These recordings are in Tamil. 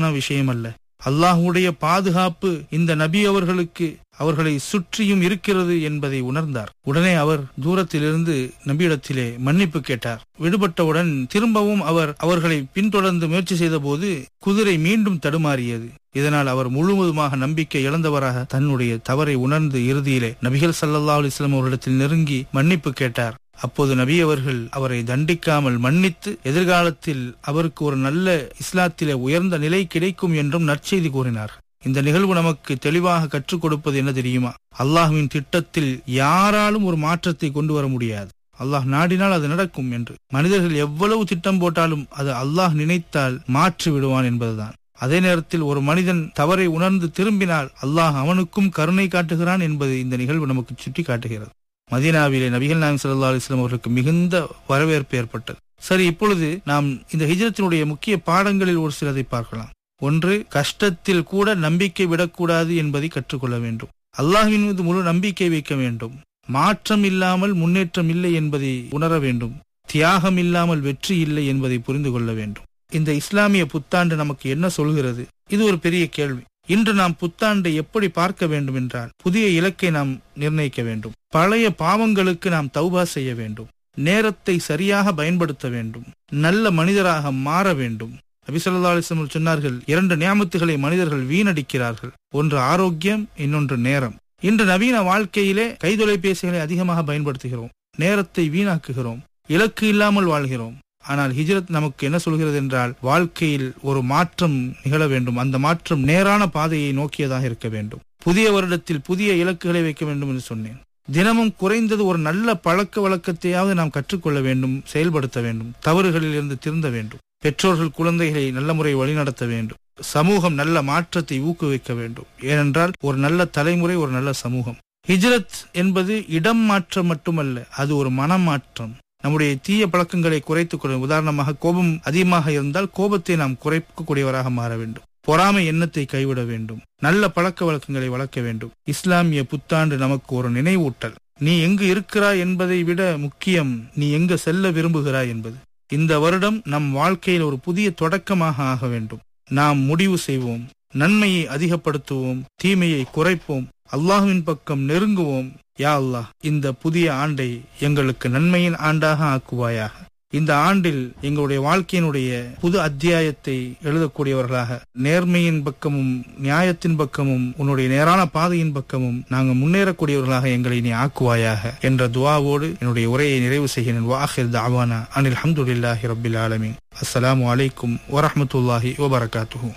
லேசான விஷயம் அல்ல அல்லாஹுடைய பாதுகாப்பு இந்த நபி அவர்களுக்கு அவர்களை சுற்றியும் இருக்கிறது என்பதை உணர்ந்தார் உடனே அவர் தூரத்திலிருந்து நபியிடத்திலே மன்னிப்பு கேட்டார் விடுபட்டவுடன் திரும்பவும் அவர் அவர்களை பின்தொடர்ந்து முயற்சி செய்தபோது குதிரை மீண்டும் தடுமாறியது இதனால் அவர் முழுவதுமாக நம்பிக்கை இழந்தவராக தன்னுடைய தவறை உணர்ந்து இறுதியிலே நபிகள் சல்லல்லா அலிஸ்லாம் அவர்களிடத்தில் நெருங்கி மன்னிப்பு கேட்டார் அப்போது நபி அவர்கள் அவரை தண்டிக்காமல் மன்னித்து எதிர்காலத்தில் அவருக்கு ஒரு நல்ல இஸ்லாத்திலே உயர்ந்த நிலை கிடைக்கும் என்றும் நற்செய்தி கூறினார் இந்த நிகழ்வு நமக்கு தெளிவாக கற்றுக் கொடுப்பது என்ன தெரியுமா அல்லாஹுவின் திட்டத்தில் யாராலும் ஒரு மாற்றத்தை கொண்டு வர முடியாது அல்லாஹ் நாடினால் அது நடக்கும் என்று மனிதர்கள் எவ்வளவு திட்டம் போட்டாலும் அது அல்லாஹ் நினைத்தால் மாற்றி விடுவான் என்பதுதான் அதே நேரத்தில் ஒரு மனிதன் தவறை உணர்ந்து திரும்பினால் அல்லாஹ் அவனுக்கும் கருணை காட்டுகிறான் என்பது இந்த நிகழ்வு நமக்கு சுட்டி காட்டுகிறது மதீனாவிலே நபிகள் நாயம் சல்லா அலிஸ்லாம் அவர்களுக்கு மிகுந்த வரவேற்பு ஏற்பட்டது சரி இப்பொழுது நாம் இந்த ஹிஜரத்தினுடைய முக்கிய பாடங்களில் ஒரு சிலதை பார்க்கலாம் ஒன்று கஷ்டத்தில் கூட நம்பிக்கை விடக்கூடாது என்பதை கற்றுக்கொள்ள வேண்டும் அல்லாஹ்வின் மீது முழு நம்பிக்கை வைக்க வேண்டும் மாற்றம் இல்லாமல் முன்னேற்றம் இல்லை என்பதை உணர வேண்டும் தியாகம் இல்லாமல் வெற்றி இல்லை என்பதை புரிந்து கொள்ள வேண்டும் இந்த இஸ்லாமிய புத்தாண்டு நமக்கு என்ன சொல்கிறது இது ஒரு பெரிய கேள்வி இன்று நாம் புத்தாண்டை எப்படி பார்க்க வேண்டும் என்றால் புதிய இலக்கை நாம் நிர்ணயிக்க வேண்டும் பழைய பாவங்களுக்கு நாம் தௌபா செய்ய வேண்டும் நேரத்தை சரியாக பயன்படுத்த வேண்டும் நல்ல மனிதராக மாற வேண்டும் நபிசல்லா அலிஸ்லம் சொன்னார்கள் இரண்டு நியாமத்துகளை மனிதர்கள் வீணடிக்கிறார்கள் ஒன்று ஆரோக்கியம் இன்னொன்று நேரம் இன்று நவீன வாழ்க்கையிலே கைதொலைபேசிகளை அதிகமாக பயன்படுத்துகிறோம் நேரத்தை வீணாக்குகிறோம் இலக்கு இல்லாமல் வாழ்கிறோம் ஆனால் ஹிஜ்ரத் நமக்கு என்ன சொல்கிறது என்றால் வாழ்க்கையில் ஒரு மாற்றம் நிகழ வேண்டும் அந்த மாற்றம் நேரான பாதையை நோக்கியதாக இருக்க வேண்டும் புதிய வருடத்தில் புதிய இலக்குகளை வைக்க வேண்டும் என்று சொன்னேன் தினமும் குறைந்தது ஒரு நல்ல பழக்க வழக்கத்தையாவது நாம் கற்றுக்கொள்ள வேண்டும் செயல்படுத்த வேண்டும் தவறுகளில் இருந்து திருந்த வேண்டும் பெற்றோர்கள் குழந்தைகளை நல்ல முறை வழிநடத்த வேண்டும் சமூகம் நல்ல மாற்றத்தை ஊக்குவிக்க வேண்டும் ஏனென்றால் ஒரு நல்ல தலைமுறை ஒரு நல்ல சமூகம் ஹிஜ்ரத் என்பது இடம் மாற்றம் மட்டுமல்ல அது ஒரு மனமாற்றம் நம்முடைய தீய பழக்கங்களை குறைத்துக் கொள்ள உதாரணமாக கோபம் அதிகமாக இருந்தால் கோபத்தை நாம் குறைக்கக்கூடியவராக மாற வேண்டும் பொறாமை எண்ணத்தை கைவிட வேண்டும் நல்ல பழக்க வழக்கங்களை வளர்க்க வேண்டும் இஸ்லாமிய புத்தாண்டு நமக்கு ஒரு நினைவூட்டல் நீ எங்கு இருக்கிறாய் என்பதை விட முக்கியம் நீ எங்கு செல்ல விரும்புகிறாய் என்பது இந்த வருடம் நம் வாழ்க்கையில் ஒரு புதிய தொடக்கமாக ஆக வேண்டும் நாம் முடிவு செய்வோம் நன்மையை அதிகப்படுத்துவோம் தீமையை குறைப்போம் அல்லாஹுவின் பக்கம் நெருங்குவோம் யா அல்லாஹ் இந்த புதிய ஆண்டை எங்களுக்கு நன்மையின் ஆண்டாக ஆக்குவாயாக இந்த ஆண்டில் எங்களுடைய வாழ்க்கையினுடைய புது அத்தியாயத்தை எழுதக்கூடியவர்களாக நேர்மையின் பக்கமும் நியாயத்தின் பக்கமும் உன்னுடைய நேரான பாதையின் பக்கமும் நாங்கள் முன்னேறக்கூடியவர்களாக எங்களை நீ ஆக்குவாயாக என்ற துவாவோடு என்னுடைய உரையை நிறைவு செய்கிறேன் வாஹிர் தாவானா அனில் அஹமதுல்லாஹி ரபில் ஆலமின் அஸ்ஸலாமு அலைக்கும் வரஹமத்துல்லாஹி வபரகாத்துஹூ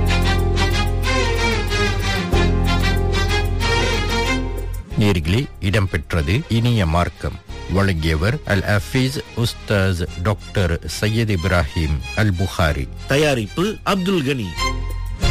நேர்களே இடம்பெற்றது இனிய மார்க்கம் வழங்கியவர் அல் அஃபீஸ் உஸ்தாஸ் டாக்டர் சையத் இப்ராஹிம் அல் புகாரி தயாரிப்பு அப்துல் கனி